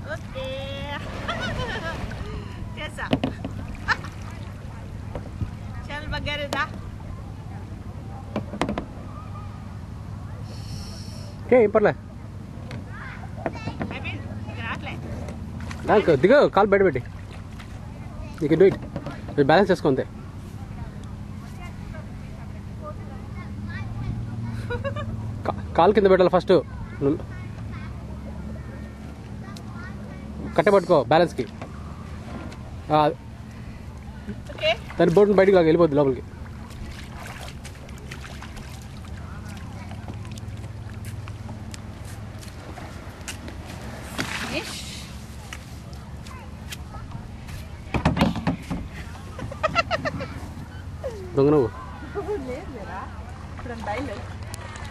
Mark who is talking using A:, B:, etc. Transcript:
A: okay చేసా చల్ బగ్గరుదా
B: okay ఏం పర్లే
A: అయిపోయింది ఇక రావట్లే
B: నాకు దిగు కాలు బయట పెట్టి యూ కెన్ డూ ఇట్ మీరు బ్యాలెన్స్ చేసుకో అంతే కా- కాలు కింద పెట్టాలి ఫస్ట్ కట్టె పట్టుకో బ్యాలెన్స్కి ఆ,
A: ఓకే
B: దాని బోర్డుని బయటకు లాగా వెళ్ళిపోద్ది లోపలికి
A: ఫినిష్
B: దొంగ నువ్వు
A: లేదు లేరా ఇప్పుడు డైలాగ్